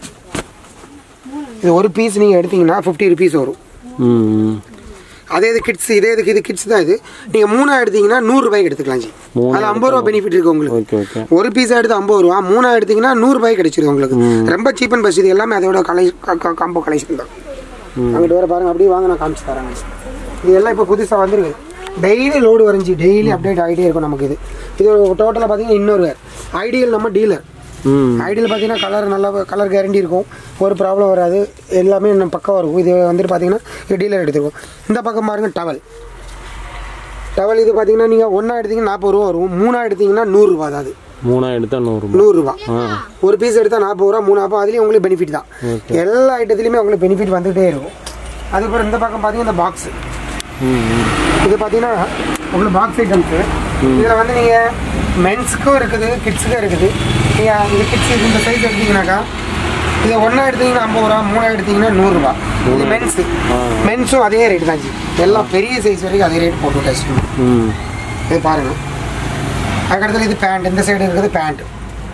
இது ஒரு பீஸ் நீங்கள் எடுத்தீங்கன்னா ஃபிஃப்டி ருபீஸ் வரும் ம் அதே இது கிட்ஸ் இதே இதுக்கு இது கிட்ஸ் தான் இது நீங்கள் மூணா எடுத்தீங்கன்னா நூறுரூபாய்க்கு எடுத்துக்கலாம் ஜி மூணா அதில் ஐம்பது ரூபா பெனிஃபிட் இருக்கு உங்களுக்கு ஓகே ஓகே ஒரு பீஸாக எடுத்து ஐம்பது ரூபா மூணா எடுத்தீங்கன்னா நூறுரூபாய்க்கு கிடைச்சிருது உங்களுக்கு ரொம்ப சீப் அண்ட் பெஸ்ட் இது எல்லாமே அதோட கலை காம்போ கலெக்ஷன் தான் அங்கிட்டு வர பாருங்க அப்படியே வாங்க நான் காமிச்சு தரேன் இது எல்லாம் இப்போ புதுசாக வந்திருக்கு டெய்லி லோடு வரைஞ்சி டெய்லி அப்டேட் ஆகிட்டே இருக்கும் நமக்கு இது இது டோட்டலாக பார்த்தீங்கன்னா இன்னொரு ஐடியல் நம்ம டீலர் ம் ஐடியல் பார்த்தீங்கன்னா கலர் நல்லா கலர் கேரண்டி இருக்கும் ஒரு ப்ராப்ளம் வராது எல்லாமே நம்ம பக்கம் இருக்கும் இது வந்துட்டு பார்த்தீங்கன்னா இது டீலர் எடுத்துருக்கோம் இந்த பக்கம் பாருங்க டவல் டவல் இது பார்த்தீங்கன்னா நீங்கள் ஒன்றா எடுத்தீங்கன்னா நாற்பது ரூபா வரும் மூணா எடுத்தீங்கன்னா நூறுரூவா தான் அது மூணா எடுத்தா நூறுரூபா நூறுரூவா ஆ ஒரு பீஸ் எடுத்தால் நாற்பது ரூபா மூணு அப்போ அதுலேயும் உங்களுக்கு பெனிஃபிட் தான் எல்லா ஐட்டத்துலையுமே உங்களுக்கு பெனிஃபிட் வந்துகிட்டே இருக்கும் அதுக்கப்புறம் இந்த பக்கம் பார்த்தீங்கன்னா இந்த பாக்ஸ் ம் ம் இது பார்த்தீங்கன்னா உங்களுக்கு பாக்ஸ் ஐட்டம்ஸு இதில் வந்து நீங்கள் மென்ஸுக்கும் இருக்குது கிட்ஸுக்கும் இருக்குது நீங்கள் இந்த கிட்ஸ் இந்த சைஸ் எடுத்தீங்கன்னாக்கா இதை ஒன்றா எடுத்தீங்கன்னா ஐம்பது ரூபா மூணா எடுத்தீங்கன்னா நூறுரூவா இது மென்ஸு மென்ஸும் அதே ரேட் தான் ஜி எல்லாம் பெரிய சைஸ் வரைக்கும் அதே ரேட் போட்டு டெஸ்ட் ம் இது பாருங்கள் அதுக்கடுத்தது இது பேண்ட் இந்த சைடு இருக்குது பேண்ட்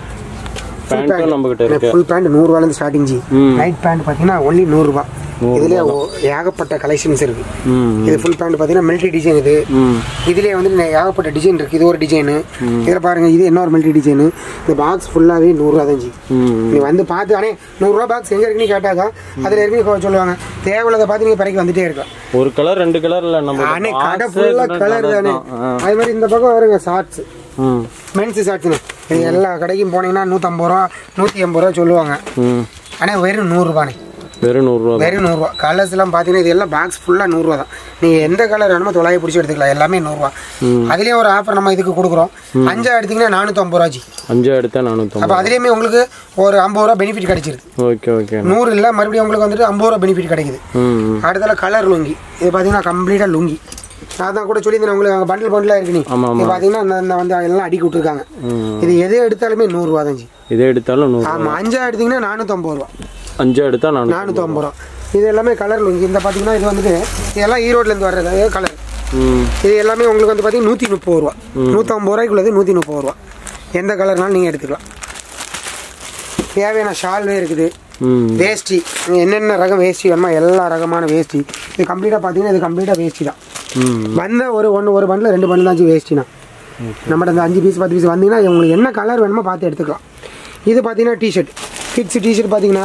பேண்ட்டும் நம்ம கிட்ட இருக்கு ஃபுல் பேண்ட் நூறுரூவாலேருந்து ஸ்டார்டிங் ஜி ம். நைட் பேண்ட் பார்த்தீங்கன்னா ஒன்லி நூறுரூவா இதுலேயே ஏகப்பட்ட கலெக்ஷன்ஸ் இருக்கு ம் இது ஃபுல் பேண்ட் பார்த்தீங்கன்னா மிலிட்ரி டிசைன் இது ம் இதுலேயே வந்து நெ- ஏகப்பட்ட டிசைன் இருக்கு இது ஒரு டிசைனு இதில் பாருங்க இது இன்னொரு மிலிட்ரி டிசைனு இந்த பாக்ஸ் ஃபுல்லாகவே நூறுரூவா தான் ஜி ம் நீ வந்து பார்த்து ஆனால் நூறுரூவா பாக்ஸ் எங்கே இருக்குன்னு கேட்டாக்கா அதில் இருக்குன்னு சொல்லுவாங்க தேவையில்லதை பார்த்து நீங்கள் பிறகு வந்துட்டே இருக்கலாம் ஒரு கலர் ரெண்டு கலர் இல்ல நம்ம அன்னை box கடை ஃபுல்லாக different கலர் colour தானே தான். ஆ. அது மாதிரி இந்த பக்கம் வருங்க ஷார்ட்ஸ் ம் மென்ஸ் ஷார்ட்ஸ்னு இது எல்லா கடைக்கும் போனீங்கன்னா நூற்றம்பது ரூபா நூற்றி எண்பது ரூபா சொல்லுவாங்க ம் ஆனால் வெறும் நூறுரூபானே வெறும் நூறுரூவா தான் வெறும் நூறுரூவா கலர்ஸ்லாம் பார்த்தீங்கன்னா இது எல்லாம் பாக்ஸ் ஃபுல்லாக நூறுரூவா தான் நீங்கள் எந்த கலர் வேணுமோ தொள்ளாயிரம் பிடிச்சி எடுத்துக்கலாம் எல்லாமே நூறுரூவா அதுலேயும் ஒரு ஆஃபர் நம்ம இதுக்கு கொடுக்குறோம் அஞ்சா எடுத்தீங்கன்னா நானூற்றம்பது ரூபாஜி அஞ்சா எடுத்தா நானூற்றம்பது அப்போ அதுலேயுமே உங்களுக்கு ஒரு ஐம்பது ரூபா பெனிஃபிட் கிடைச்சிருது ஓகே ஓகே நூறு இல்லை மறுபடியும் உங்களுக்கு வந்துட்டு ஐம்பது ரூபா பெனிஃபிட் கிடைக்குது ம் ம். அடுத்தால கலர் லுங்கி இது பார்த்தீங்கன்னா கம்ப்ளீட்டாக லுங்கி நான் தான் கூட சொல்லியிருந்தேன் உங்களுக்கு அங்கே பண்டில் பண்டிலாக இருக்கு நீ ஆமா, இது பார்த்தீங்கன்னா இந்த- இந்த வந்து எல்லாம் அடிக்கி விட்டுருக்காங்க ம். இது எது எடுத்தாலுமே நூறுரூவா தான் ஜி இதே எடுத்தாலும் நூறு ஆமாம் அஞ்சா எடுத்தீங்கன்னா நானூற்றம்பது ரூபா அஞ்சா எடுத்தா நானூறு நானூற்றம்பது ரூபா இது எல்லாமே கலர் லுங்கி இந்த பார்த்தீங்கன்னா இது வந்துட்டு இதெல்லாம் ஈரோட்லேருந்து வர்றது கலர் ம் இது எல்லாமே உங்களுக்கு வந்து பார்த்தீங்கன்னா நூற்றி முப்பது ரூபா நூற்றம்பது ரூபாய்க்குள்ளது நூற்றி முப்பது ரூபா எந்த கலர்னாலும் நீங்கள் எடுத்துக்கலாம் தேவையான ஷால்வே இருக்குது ம் வேஷ்டி நீங்கள் என்னென்ன ரகம் வேஷ்டி வேணுமோ எல்லா ரகமான வேஷ்டி இது கம்ப்ளீட்டாக பார்த்தீங்கன்னா இது கம்ப்ளீட்டாக வேஷ்டி தான் ம் வந்த ஒரு ஒன்று ஒரு பண்டில் ரெண்டு பண்டில் தான் வேஷ்டினா நம்மகிட்ட இந்த அஞ்சு பீஸ் பத்து பீஸ் வந்தீங்கன்னா உங்களுக்கு என்ன கலர் வேணுமோ பார்த்து எடுத்துக்கலாம் இது பார்த்தீங்கன்னா டிஷர்ட் கிட்ஸ் டிஷர்ட் பார்த்தீங்கன்னா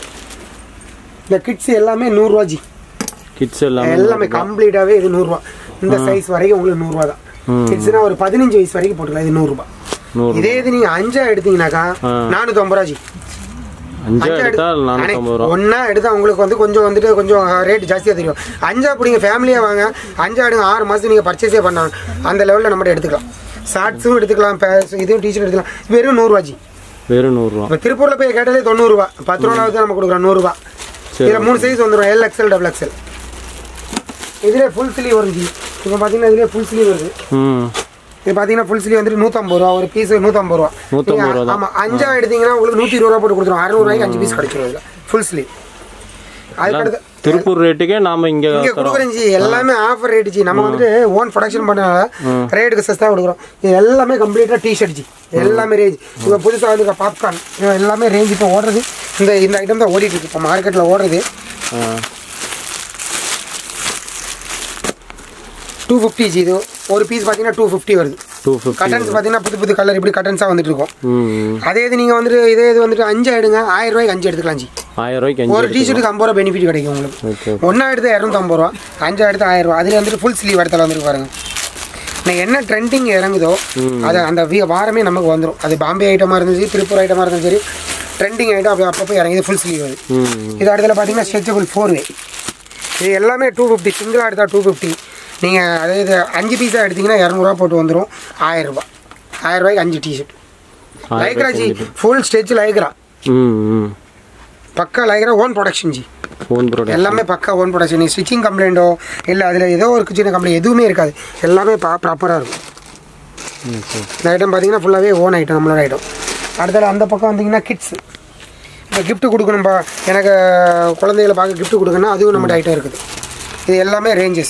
இந்த கிட்ஸ் எல்லாமே நூறுரூவா ஜி கிட்ஸ் எல்லாமே எல்லாமே கம்ப்ளீட்டாகவே இது நூறுரூவா இந்த சைஸ் வரைக்கும் உங்களுக்கு நூறுரூவா தான் கிட்ஸ்னா ஒரு பதினஞ்சு வயசு வரைக்கும் போட்டுக்கலாம் இது நூறுரூவா நூறு இதே இது நீங்கள் அஞ்சா எடுத்தீங்கன்னாக்கா ஆ. நானூற்றம்பது ரூபா ஜி அஞ்சா எடுத்தா நானூற்றம்பது ரூபா ஒன்னா எடுத்தா உங்களுக்கு வந்து கொஞ்சம் வந்துட்டு கொஞ்சம் ரேட் ஜாஸ்தியாக தெரியும் அஞ்சா பிடிங்க ஃபேமிலியாக வாங்க அஞ்சா எடுங்க ஆறு மாதம் நீங்கள் பர்ச்சேஸே பண்ணாங்க அந்த லெவலில் நம்மகிட்ட எடுத்துக்கலாம் ஷார்ட்ஸும் எடுத்துக்கலாம் pants, இதுவும் டிஷர்ட் எடுத்துக்கலாம் வெறும் நூறுரூவா ஜி வெறும் நூறுரூவா இப்போ திருப்பூரில் போய் கேட்டாலே தொண்ணூறுரூவா பத்து ரூபாவது நம்ம கொடுக்குறோம் நூறுரூவா சரி. இதில் மூணு சைஸ் வந்துடும் எல் எக்ஸ்எல் டபுள் எக்ஸ்எல் இதிலே ஃபுல் ஸ்லீவ் வரும் ஜி இப்போ பார்த்தீங்கன்னா இதிலே ஃபுல் ஸ்லீவ் வருது ம் இது பார்த்தீங்கன்னா ஃபுல் ஸ்லீவ் வந்துட்டு நூற்றம்பது ரூபா ஒரு பீஸ் நூற்றம்பது ரூபா நூத்தம்பது ரூபா தான். ஆமாம் அஞ்சா எடுத்தீங்கன்னா உங்களுக்கு நூற்றி இருபது ரூபா போட்டு கொடுத்துரும் அறுநூறுவாய்க்கு அஞ்சு பீஸ் கிடைச்சிரும் இதில் ஃபுல் ஸ்லீவ் அதுக்கடுத்து திருப்பூர் ரேட்டுக்கே நாம இங்க இங்க கொடுக்குறேன் ஜி எல்லாமே ஆஃபர் ரேட் ஜி நம்ம வந்துட்டு ஓன் ப்ரொடக்ஷன் பண்ணனால ரேட்டுக்கு சஸ்தா கொடுக்குறோம் இது எல்லாமே கம்ப்ளீட்டாக டிஷர்ட் ஜி எல்லாமே ரேஞ்ச் இப்போ புதுசாக வந்து பாப்கார்ன் எல்லாமே ரேஞ்ச் இப்போ ஓடுறது இந்த இந்த ஐட்டம் தான் ஓடிட்டு இருக்கு இப்போ மார்க்கெட்டில் ஓடுறது ஆ. டூ ஃபிஃப்டி ஜி இது ஒரு பீஸ் பார்த்தீங்கன்னா டூ ஃபிஃப்டி வருது டூ ஃபிஃப்டி கட்டன்ஸ் பார்த்தீங்கன்னா புது புது கலர் இப்படி கட்டன்ஸாக வந்துட்டு இருக்கும் ம் அதே இது நீங்கள் வந்துட்டு இதே இது வந்துட்டு அஞ்சு எடுங்க ஆயிரம் ரூபாய்க்கு அஞ்சு எடுத்துக்கலாம் ஜி ஆயிரம் ரூபாய்க்கு அஞ்சு ஒரு டிஷர்ட்டுக்கு ஐம்பது ரூபா பெனிஃபிட் கிடைக்கும் உங்களுக்கு ஓகே ஒன்றா எடுத்து இரநூத்தம்பது ரூபா அஞ்சா எடுத்து ஆயிரம் ரூபா அதில் வந்துட்டு ஃபுல் ஸ்லீவ் இடத்துல வந்துருக்கு பாருங்க நான் என்ன ட்ரெண்டிங் இறங்குதோ அது அந்த வீ- வாரமே நமக்கு வந்துடும் அது பாம்பே ஐட்டமாக இருந்துச்சு திருப்பூர் ஐட்டமாக இருந்தாலும் சரி ட்ரெண்டிங் ஐட்டம் அப்படி அப்பப்போ இறங்குது ஃபுல் ஸ்லீவ் அது ம் இது இடத்துல பார்த்தீங்கன்னா ஸ்ட்ரெச்சபிள் ஃபோர் வே இது எல்லாமே டூ ஃபிஃப்டி சிங்கிளாக எடுத்தால் டூ ஃபிஃப்டி நீங்கள் அதே இது அஞ்சு பீஸாக எடுத்தீங்கன்னா இரநூறுவா போட்டு வந்துடும் ஆயிரம் ரூபாய் ஆயிரம் ரூபாய்க்கு அஞ்சு T shirt Lycra ji full stretch Lycra ம் ம் பக்கா Lycra own production ji own product எல்லாமே பக்கா ஓன் ப்ரொடக்ஷன் நீ ஸ்டிச்சிங் கம்ப்ளைண்ட்டோ இல்லை அதில் ஏதோ ஒரு சின்ன கம்ப்ளைண்ட் எதுவுமே இருக்காது எல்லாமே பா ப்ராப்பராக இருக்கும் இந்த ஐட்டம் பார்த்தீங்கன்னா ஃபுல்லாகவே ஓன் ஐட்டம் நம்மளோட ஐட்டம் அடுத்தது அந்த பக்கம் வந்தீங்கன்னா கிட்ஸ் இப்போ gift கொடுக்கணும்பா எனக்கு குழந்தைகளை பார்க்க gift கொடுக்கணும்னா அதுவும் நம்மகிட்ட ஐட்டம் இருக்குது இது எல்லாமே ரேஞ்சஸ்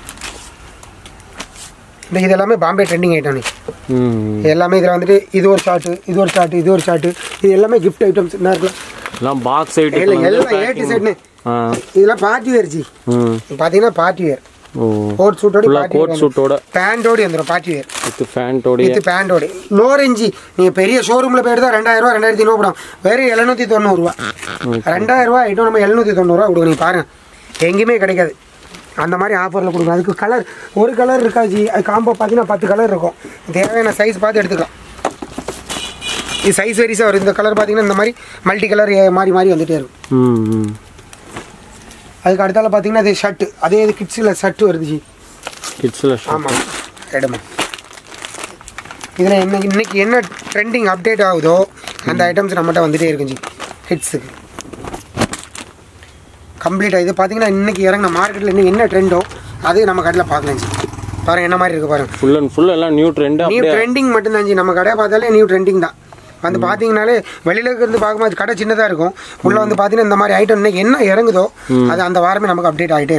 இப்போ இது எல்லாமே பாம்பே ட்ரெண்டிங் ஐட்டம் நீ ம் இது எல்லாமே இதில் வந்துட்டு இது ஒரு ஷார்ட்டு இது ஒரு ஷார்ட்டு இது ஒரு ஷார்ட்டு இது எல்லாமே gift ஐட்டம்ஸ் என்ன இருக்கலாம் எல்லாம் பாக்ஸ் இல்லை ஐட்டம் எல்லாம் ஏ டு செட்னு ஆ இதெல்லாம் பார்ட்டி வேர் ஜி ம் பார்த்தீங்கன்னா பார்ட்டி வேர் ஓ கோட் சூட்டோட ஃபுல்லாக பார்ட்டி கோட் சூட்டோட பேண்டோடு வந்துடும் பார்ட்டி வேர் வித் ஃபேண்டோடைய வித் பேண்டோடு லோ ரேஞ்சி நீங்கள் பெரிய ஷோரூமில் போய் எடுத்தால் ரெண்டாயிரம் ரூபா ரெண்டாயிரத்தி ஐநூறு படம் வெறும் எழுநூற்றி தொண்ணூறுரூவா ரெண்டாயிரம் ரூபா ஐட்டம் நம்ம எழுநூற்றி தொண்ணூறுரூவா கொடுங்க நீங்கள் பாருங்க எங்கேயுமே கிடைக்காது அந்த மாதிரி ஆஃபரில் கொடுங்க அதுக்கு கலர் ஒரு கலர் இருக்காது ஜி அது காம்போ பார்த்தீங்கன்னா பத்து கலர் இருக்கும் தேவையான சைஸ் பார்த்து எடுத்துக்கலாம் இது சைஸ் வெரிஸாக வரும் இந்த கலர் பார்த்தீங்கன்னா இந்த மாதிரி மல்டி கலர் மாறி மாறி வந்துட்டே இருக்கும் ம் ம் அதுக்கு அடுத்தால பார்த்தீங்கன்னா இது ஷர்ட்டு அதே இது கிட்ஸில் ஷர்ட் வருது ஜி கிட்ஸில் ஆமாம் எடுமா இதில் என்ன இன்னைக்கு என்ன ட்ரெண்டிங் அப்டேட் ஆகுதோ அந்த ஐட்டம்ஸ் நம்மகிட்ட வந்துட்டே இருக்கும் ஜி ஹிட்ஸுக்கு கம்ப்ளீட்டாக இது பார்த்தீங்கன்னா இன்னைக்கு இறங்கின மார்க்கெட்டில் இன்னும் என்ன ட்ரெண்டோ அது நம்ம கடையில் பார்க்கலாம் ஜி பாருங்க என்ன மாதிரி இருக்கு பாருங்க ஃபுல் அண்ட் ஃபுல் எல்லாம் நியூ ட்ரெண்ட் நியூ அப்படியே ட்ரெண்டிங் மட்டும்தான் ஜி நம்ம கடையை பார்த்தாலே நியூ ட்ரெண்டிங் தான் வந்து பார்த்தீங்கனாலே வெளியில இருந்து பார்க்கும்போது கடை சின்னதாக இருக்கும் உள்ள வந்து பார்த்தீங்கன்னா இந்த மாதிரி ஐட்டம் இன்னைக்கு என்ன இறங்குதோ அது அந்த வாரமே நமக்கு அப்டேட் ஆகிட்டே இருக்கும்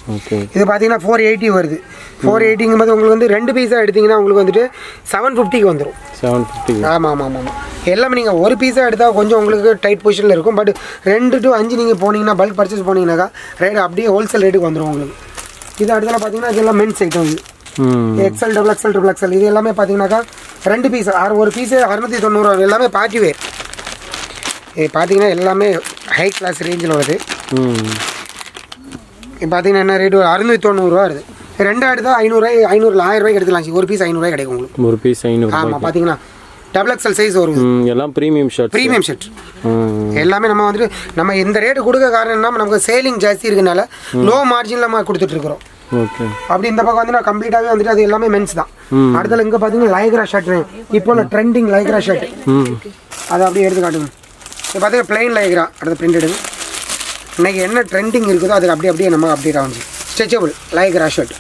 ஓகே இது பார்த்தீங்கன்னா ஃபோர் எயிட்டி வருது ஃபோர் எயிட்டிங்கும் போது உங்களுக்கு வந்து ரெண்டு பீஸாக எடுத்தீங்கன்னா உங்களுக்கு வந்துட்டு செவன் ஃபிஃப்டிக்கு வந்துடும் செவன் ஃபிஃப்டி ஆமாம் ஆமாம் ஆமாம் ஆமாம் எல்லாமே நீங்கள் ஒரு பீஸாக எடுத்தால் கொஞ்சம் உங்களுக்கு டைட் பொசிஷனில் இருக்கும் பட் ரெண்டு டு அஞ்சு நீங்கள் போனீங்கன்னா பல்க் பர்ச்சேஸ் போனீங்கன்னாக்கா ரேட் அப்படியே ஹோல்சேல் ரேட்டுக்கு வந்துடும் உங்களுக்கு இது அடுத்தல பார்த்தீங்கன்னா இதெல்லாம் மென்ஸ் ஐட்டம் இது ம் XL double XL triple XL இது எல்லாமே பார்த்தீங்கன்னாக்கா ரெண்டு பீஸ் அறு ஒரு பீஸு அறுநூற்றி தொண்ணூறு எல்லாமே பார்ட்டி வேர் இது பார்த்தீங்கன்னா எல்லாமே ஹை கிளாஸ் ரேஞ்சில் வருது ம் இப்போ பார்த்தீங்கன்னா என்ன ரேட்டு அறுநூற்றி தொண்ணூறுரூவா வருது ரெண்டு எடுத்தால் ஐநூறுரூவாய் ஐநூறுல ஆயிரம் ரூபாய்க்கு எடுத்துக்கலாம் சி. ஒரு பீஸ் ஐநூறுரூவாய் கிடைக்கும் உங்களுக்கு ஒரு பீஸ் ஐநூறு ஆமாம் பார்த்தீங்கன்னா டபுள் எக்ஸல் சைஸ் வருது ம் எல்லாம் ப்ரீமியம் ஷர்ட் ப்ரீமியம் ஷர்ட் ம் எல்லாமே நம்ம வந்துட்டு நம்ம இந்த ரேட்டு கொடுக்க காரணம் என்ன நமக்கு சேலிங் ஜாஸ்தி இருக்கனால லோ மார்ஜினில் நம்ம கொடுத்துட்டு இருக்கிறோம் ஓகே அப்படி இந்த பக்கம் வந்து நான் கம்ப்ளீட்டாகவே வந்துட்டு அது எல்லாமே மென்ஸ் தான் அடுத்தது இங்கே பார்த்தீங்கன்னா லைக்ரா ஷர்ட் இப்போ உள்ள ட்ரெண்டிங் லைக்ரா ஷர்ட் ம் அதை அப்படியே எடுத்து காட்டுங்க இப்போ பார்த்தீங்கன்னா பிளைன் லைக்ரா அடுத்த பிரிண்டடு இன்னைக்கு என்ன ட்ரெண்டிங் இருக்குதோ அதுக்கு அப்படியே அப்படியே நம்ம அப்டேட் ஆகுது ஸ்ட்ரெச்சபிள் லைக்ரா ஷர்ட்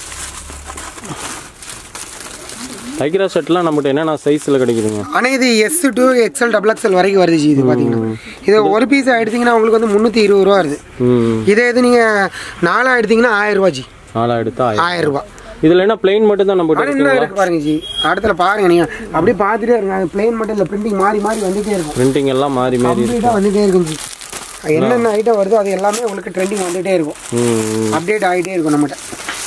டைக்ரா ஷர்ட்லாம் நம்மகிட்ட என்னென்ன சைஸில் கிடைக்குதுங்க ஆனால் இது S to XL double XL வரைக்கும் வருது ஜி இது பார்த்தீங்கன்னா இது ஒரு பீஸ் எடுத்தீங்கன்னா உங்களுக்கு வந்து முந்நூற்றி இருபது ரூபா வருது ம் இதே இது நீங்கள் நாலாக எடுத்தீங்கன்னா ஆயிரம் ரூபா ஜி நாலா எடுத்தா ஆயிரம் ஆயிரம் ரூபா இதில் என்ன பிளைன் மட்டும் தான் நம்ம ஆனால் இன்னும் இருக்கு பாருங்க ஜி அடுத்துல பாருங்க நீங்க அப்படியே பார்த்துட்டே இருங்க அது பிளெயின் மட்டும் இல்லை பிரிண்டிங் மாறி மாறி வந்துட்டே இருக்கும் பிரிண்டிங் எல்லாம் மாறி மாறி இருக்கு கம்ப்ளீட்டாக வந்துட்டே இருக்கும் ஜி என்னென்ன ஐட்டம் வருதோ அது எல்லாமே உங்களுக்கு ட்ரெண்டிங் வந்துட்டே இருக்கும் ம் ம் அப்டேட் ஆகிட்டே இருக்கும் நம்மகிட்ட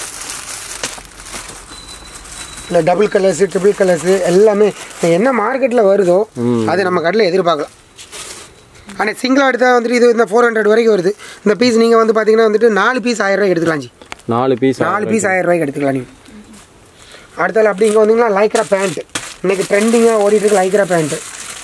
இல்லை டபுள் கலர்ஸ் ட்ரிபிள் கலர்ஸ் எல்லாமே என்ன மார்க்கெட்டில் வருதோ அது நம்ம கடையில் எதிர்பார்க்கலாம் ஆனால் சிங்கிளாக எடுத்தால் வந்துட்டு இது இந்த ஃபோர் ஹண்ட்ரட் வரைக்கும் வருது இந்த பீஸ் நீங்கள் வந்து பார்த்தீங்கன்னா வந்துட்டு நாலு பீஸ் ஆயிரம் ரூபாய்க்கு எடுத்துக்கலாம் ஜி நாலு பீஸ் நாலு பீஸ் ஆயிரம் ரூபாய்க்கு எடுத்துக்கலாம் நீங்கள் அடுத்தால அப்படி இங்கே வந்தீங்கன்னா லைக்ரா பேண்ட் இன்னைக்கு ட்ரெண்டிங்காக ஓடிட்டு இருக்கு லைக்ரா பேண்ட்டு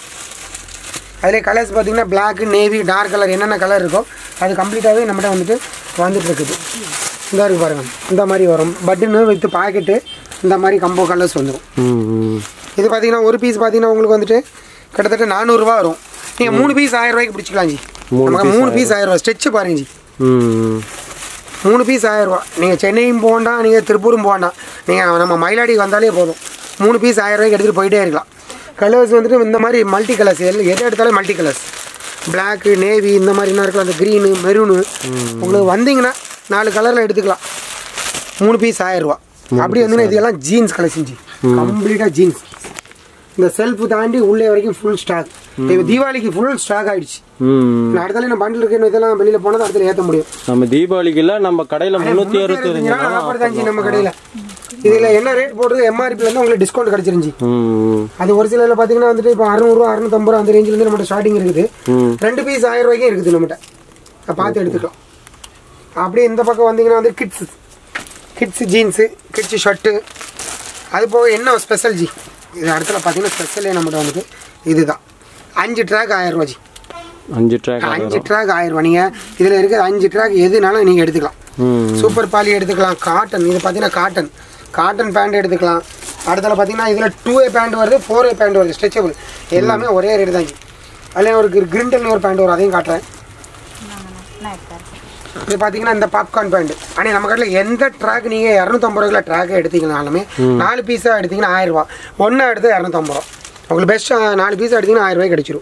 அதிலே கலர்ஸ் பார்த்தீங்கன்னா பிளாக் நேவி டார்க் கலர் என்னென்ன கலர் இருக்கோ அது கம்ப்ளீட்டாகவே நம்மகிட்ட வந்துட்டு வந்துட்டு இருக்குது இந்த இருக்கு பாருங்க இந்த மாதிரி வரும் பட்டுன்னு வித் பாக்கெட்டு இந்த மாதிரி கம்போ கலர்ஸ் வந்துடும் ம் ம் இது பார்த்தீங்கன்னா ஒரு பீஸ் பார்த்தீங்கன்னா உங்களுக்கு வந்துட்டு கிட்டத்தட்ட நானூறுரூவா வரும் நீங்கள் மூணு பீஸ் ஆயிரம் ரூபாய்க்கு பிடிச்சிக்கலாம் ஜி மூணு நமக்கு மூணு பீஸ் ஆயிரம் ரூபா ஸ்ட்ரெச்சு பாருங்க ஜி ம் மூணு பீஸ் ஆயிரம் ரூபா நீங்கள் சென்னையும் போகண்டாம் நீங்கள் திருப்பூரும் போகண்டாம் நீங்கள் நம்ம மயிலாடிக்கு வந்தாலே போதும் மூணு பீஸ் ஆயிரம் ரூபாய்க்கு எடுத்துகிட்டு போயிட்டே இருக்கலாம் கலர்ஸ் வந்துட்டு இந்த மாதிரி மல்டி கலர்ஸ் எல்லாம் எதை எடுத்தாலும் மல்டி கலர்ஸ் பிளாக்கு நேவி இந்த மாதிரி என்ன இருக்கலாம் அந்த க்ரீனு மெரூனு உங்களுக்கு வந்தீங்கன்னா நாலு கலரில் எடுத்துக்கலாம் மூணு பீஸ் ஆயிரம் ரூபா அப்படி வந்து இதெல்லாம் ஜீன்ஸ் கலெக்ஷன் ஜி கம்ப்ளீட்டாக ஜீன்ஸ் இந்த செல்ஃப் தாண்டி உள்ளே வரைக்கும் ஃபுல் ஸ்டாக் இப்போ தீபாவளிக்கு ஃபுல் ஸ்டாக் ஆயிடுச்சு ம் நான் அடுத்தால நான் பண்டில் இருக்குன்னு இதெல்லாம் வெளியில் போனால் அடுத்த ஏற்ற முடியும் நம்ம தீபாவளிக்குல நம்ம கடையில் முந்நூற்றி அறுபத்தி இருபத்தஞ்சு ஆஃபர் தான் ஜி நம்ம கடையில் இதில் என்ன ரேட் போடுறது எம்ஆர்பியில் இருந்து உங்களுக்கு டிஸ்கவுண்ட் கிடைச்சிருந்துச்சி ம் அது ஒரு சிலர்ல பார்த்தீங்கன்னா வந்துட்டு இப்போ அறுநூறுவா அறுநூத்தம்பது ரூபா அந்த ரேஞ்சிலேருந்து நம்மகிட்ட ஸ்டார்டிங் இருக்குது ம் ரெண்டு பீஸ் ஆயிரம் ரூபாய்க்கும் இருக்குது நம்மகிட்ட அதை பார்த்து எடுத்துக்கலாம் அப்படியே இந்த பக்கம் வந்தீங்கன்னா வந்து kids kids jeans kids shirt அது போக என்ன ஸ்பெஷல் ஜி இது இடத்துல பார்த்தீங்கன்னா ஸ்பெஷலே நம்மகிட்ட வந்துட்டு இதுதான் அஞ்சு ட்ராக் ஆயிரம் ரூபா ஜி அஞ்சு ட்ராக் அஞ்சு ட்ராக் ஆயிரம் ரூபா நீங்கள் இதில் இருக்கிற அஞ்சு ட்ராக் எதுனாலும் நீங்கள் எடுத்துக்கலாம் ம் சூப்பர் பாலி எடுத்துக்கலாம் காட்டன் இது பார்த்தீங்கன்னா காட்டன் காட்டன் பேண்ட் எடுத்துக்கலாம் அடுத்தல பார்த்தீங்கன்னா இதில் டூ ஏ பேண்ட் வருது ஃபோர் ஏ பேண்ட் வருது ஸ்ட்ரெச்சபிள் எல்லாமே ஒரே ரேட் தான் அதில் ஒரு கிரிண்டல்னு ஒரு பேண்ட் வரும் அதையும் காட்டுறேன் நான் எடுத்தாரு இது பார்த்தீங்கன்னா இந்த பாப்கார்ன் பேண்ட் ஆனால் நம்ம கடையில் எந்த ட்ராக் நீங்கள் இரநூத்தம்பது ரூபாய்க்குள்ள ட்ராக் எடுத்தீங்கனாலுமே நாலு பீஸாக எடுத்தீங்கன்னா ஆயிரம் ரூபா ஒன்றா எடுத்து இரநூத்தம்பது ரூபா உங்களுக்கு பெஸ்ட் நாலு பீஸ் எடுத்தீங்கன்னா ஆயிரம் ரூபாய்க்கு கிடைச்சிரும்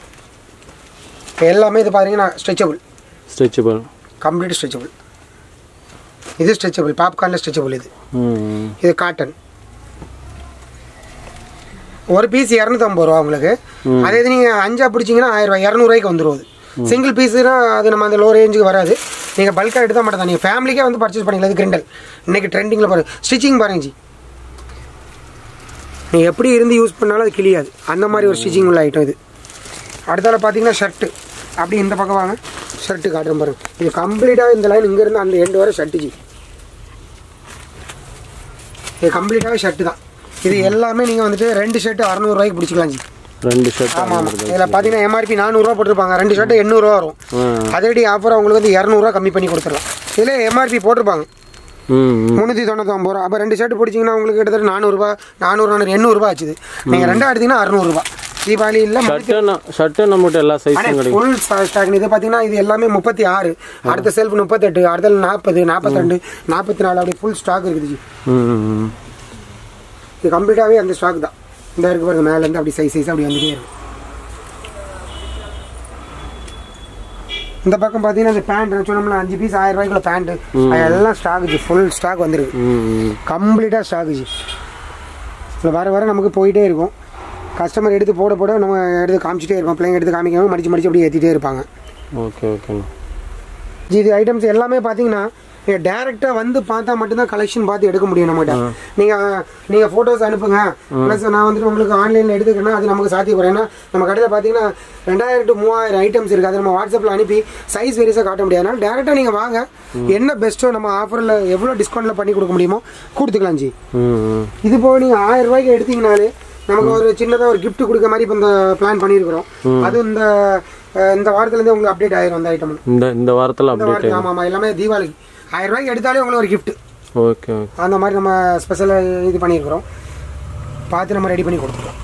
இப்போ எல்லாமே இது பார்த்தீங்கன்னா ஸ்ட்ரெச்சபிள் ஸ்ட்ரெச்சபிள் கம்ப்ளீட் ஸ்ட்ரெச்சபிள் இது ஸ்ட்ரெச்சபிள் பாப்கார்னில் ஸ்ட்ரெச்சபிள் இது ம் இது காட்டன் ஒரு பீஸ் இரநூத்தம்பது ரூபா உங்களுக்கு அதே இது நீங்கள் அஞ்சா பிடிச்சிங்கன்னா ஆயிரம் ரூபாய் இரநூறுவாய்க்கு வந்துடும் அது சிங்கிள் பீஸுனா அது நம்ம அந்த லோ ரேஞ்சுக்கு வராது நீங்கள் பல்காக எடுத்தால் மட்டும் தான் நீங்கள் ஃபேமிலிக்கே வந்து பர்ச்சேஸ் பண்ணிக்கலாம் இது கிரிண்டல் இன்னைக்கு ட்ரெண்டிங்கில் பாருங்க ஸ்டிச்சிங் பாருங்க ஜி நீங்கள் எப்படி இருந்து யூஸ் பண்ணாலும் அது கிளியாது அந்த மாதிரி ஒரு ஸ்டிச்சிங் உள்ள ஐட்டம் இது அடுத்தால பார்த்தீங்கன்னா ஷர்ட்டு அப்படி இந்த பக்கம் வாங்க ஷர்ட்டு காட்டுறேன் பாருங்க இது கம்ப்ளீட்டாக இந்த லைன் இங்கேருந்து அந்த எண்டு வரை ஷர்ட்டு ஜி இது கம்ப்ளீட்டாகவே ஷர்ட்டு தான் இது எல்லாமே நீங்கள் வந்துட்டு ரெண்டு ஷர்ட்டு அறநூறுவாய்க்கு பிடிச்சிக்கலாம் ஜி ரெண்டு ஷர்ட் ஆமாம் ஆமாம் இதில் பார்த்தீங்கன்னா எம்ஆர்பி நானூறுரூவா போட்டிருப்பாங்க ரெண்டு ஷர்ட்டு எண்ணூறுரூவா வரும் அதேடி ஆஃபர் உங்களுக்கு வந்து இரநூறுவா கம்மி பண்ணி கொடுத்துடலாம் இதில் எம்ஆர்பி போட்டிருப்பாங்க ம் ம் முந்நூற்றி தொண்ணூத்தொம்பது ரூபா அப்போ ரெண்டு ஷர்ட் பிடிச்சிங்கன்னா உங்களுக்கு கிட்டத்தட்ட நானூறுரூவா நானூறு நானூறு எண்ணூறுரூவா ஆச்சுது நீங்கள் ரெண்டா எடுத்தீங்கன்னா அறநூறுபா தீபாவளி இல்லை ஷர்ட்டு ஷர்ட்டு நம்மகிட்ட எல்லா சைஸும் கிடைக்கும் ஃபுல் ஸ்டாக் இது பார்த்தீங்கன்னா இது எல்லாமே முப்பத்தி ஆறு அடுத்த செல்ஃப் முப்பத்தெட்டு அடுத்த நாற்பது நாற்பத்தி நாற்பத்தி நாலு அப்படி ஃபுல் ஸ்டாக் இருக்குது ஜி ம் ம், ம் இது கம்ப்ளீட்டாகவே அந்த ஸ்டாக் தான் இந்த இருக்கு பாருங்க மேலேருந்து அப்படி சைஸ் சைஸ் அப்படி வந்துட்டே இருக்கும் இந்த பக்கம் பார்த்தீங்கன்னா இந்த பேண்ட் சொன்னோம்ல அஞ்சு பீஸ் ஆயிரம் ரூபாய்க்குள்ள பேண்ட் எல்லாம் ஸ்டாக்குச்சு ஃபுல் ஸ்டாக் வந்துருக்கு ம் கம்ப்ளீட்டாக ஸ்டாக்குச்சு இதில் வர வர நமக்கு போயிட்டே இருக்கும் கஸ்டமர் எடுத்து போட போட நம்ம எடுத்து காமிச்சிட்டே இருப்போம் பிள்ளைங்க எடுத்து காமிக்காம மடிச்சு மடிச்சு அப்படியே ஏற்றிட்டே இருப்பாங்க ஓகே ஓகேண்ணா இது ஐட்டம்ஸ் எல்லாமே பார்த்தீங்கன்னா நீங்கள் டேரெக்டாக வந்து பார்த்தா மட்டும்தான் கலெக்ஷன் பார்த்து எடுக்க முடியும் நம்மகிட்ட நீங்கள் நீங்கள் ஃபோட்டோஸ் அனுப்புங்க ப்ளஸ் நான் வந்துட்டு உங்களுக்கு ஆன்லைனில் எடுத்துக்கிறேன்னா அது நமக்கு சாத்தியப்படும் ஏன்னா நம்ம கடையில் பார்த்தீங்கன்னா ரெண்டாயிரம் டு மூவாயிரம் ஐட்டம்ஸ் இருக்குது அதை நம்ம வாட்ஸ்அப்பில் அனுப்பி சைஸ் வெரிஸாக காட்ட முடியாது அதனால டேரெக்டாக நீங்கள் வாங்க என்ன பெஸ்ட்டோ நம்ம ஆஃபரில் எவ்வளோ டிஸ்கவுண்ட்டில் பண்ணி கொடுக்க முடியுமோ கொடுத்துக்கலாம் ஜி ம் ம் இது போக நீங்கள் ஆயிரம் ரூபாய்க்கு எடுத்தீங்கனாலே நமக்கு ஒரு சின்னதாக ஒரு gift கொடுக்க மாதிரி இப்போ இந்த பிளான் பண்ணியிருக்கிறோம் அது இந்த அஹ், இந்த வாரத்துலேருந்து உங்களுக்கு அப்டேட் ஆயிரும் அந்த ஐட்டம் இந்த இந்த வாரத்தில் இந்த அப்டேட் வாரத்துக்கு ஆமாம் ஆமாம் எல்லாமே தீபாவளிக்கு ஆயிரம் ரூபாய்க்கு எடுத்தாலே உங்களுக்கு ஒரு gift ஓகே ஓகே அந்த மாதிரி நம்ம ஸ்பெஷலாக இது பண்ணியிருக்கிறோம் பார்த்து நம்ம ரெடி பண்ணி கொடுத்துருக்கோம்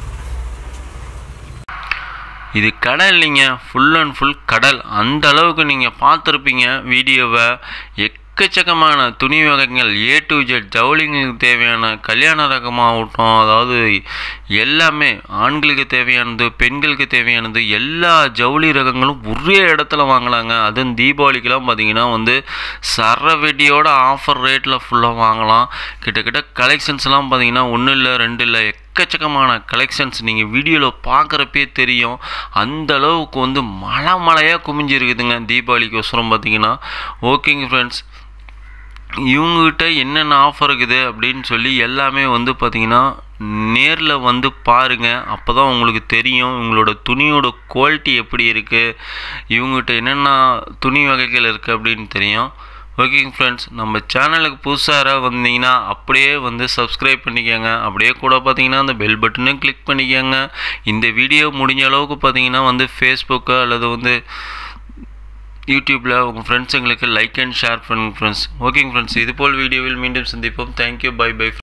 இது கடல் இல்லைங்க ஃபுல் அண்ட் ஃபுல் கடல் அந்த அளவுக்கு நீங்கள் பார்த்துருப்பீங்க வீடியோவை எக்கச்சக்கமான துணி வகைகள் ஏ டு ஜெட் ஜவுளிங்களுக்கு தேவையான கல்யாண ரகமாகட்டும் அதாவது எல்லாமே ஆண்களுக்கு தேவையானது பெண்களுக்கு தேவையானது எல்லா ஜவுளி ரகங்களும் ஒரே இடத்துல வாங்கலாங்க அதுவும் தீபாவளிக்கெலாம் பார்த்தீங்கன்னா வந்து சரவெடியோட ஆஃபர் ரேட்டில் ஃபுல்லாக வாங்கலாம் கிட்டத்தட்ட கலெக்ஷன்ஸ்லாம் பார்த்தீங்கன்னா ஒன்றும் இல்லை ரெண்டு இல்லை எக்கச்சக்கமான கலெக்ஷன்ஸ் நீங்கள் வீடியோவில் பார்க்குறப்பே தெரியும் அந்த அளவுக்கு வந்து மலை மலையாக குமிஞ்சிருக்குதுங்க தீபாவளிக்கோசரம் பார்த்தீங்கன்னா ஓகேங்க ஃப்ரெண்ட்ஸ் இவங்ககிட்ட என்னென்ன ஆஃபர் இருக்குது அப்படின்னு சொல்லி எல்லாமே வந்து பார்த்தீங்கன்னா நேரில் வந்து பாருங்கள் அப்போ தான் உங்களுக்கு தெரியும் இவங்களோட துணியோட குவாலிட்டி எப்படி இருக்குது இவங்ககிட்ட என்னென்ன துணி வகைகள் இருக்குது அப்படின்னு தெரியும் ஓகேங்க ஃப்ரெண்ட்ஸ் நம்ம சேனலுக்கு புதுசாக வந்தீங்கன்னா அப்படியே வந்து சப்ஸ்கிரைப் பண்ணிக்கோங்க அப்படியே கூட பார்த்தீங்கன்னா அந்த பெல் பட்டனும் கிளிக் பண்ணிக்கோங்க இந்த வீடியோ முடிஞ்ச அளவுக்கு பார்த்தீங்கன்னா வந்து ஃபேஸ்புக்கு அல்லது வந்து யூடியூப்பில் உங்கள் ஃப்ரெண்ட்ஸுங்களுக்கு லைக் அண்ட் ஷேர் பண்ணுங்க ஃப்ரெண்ட்ஸ் ஓகேங்க ஃப்ரெண்ட்ஸ் இதுபோல் வீடியோவில் மீண்டும் சந்திப்போம் தேங்க்யூ பை பை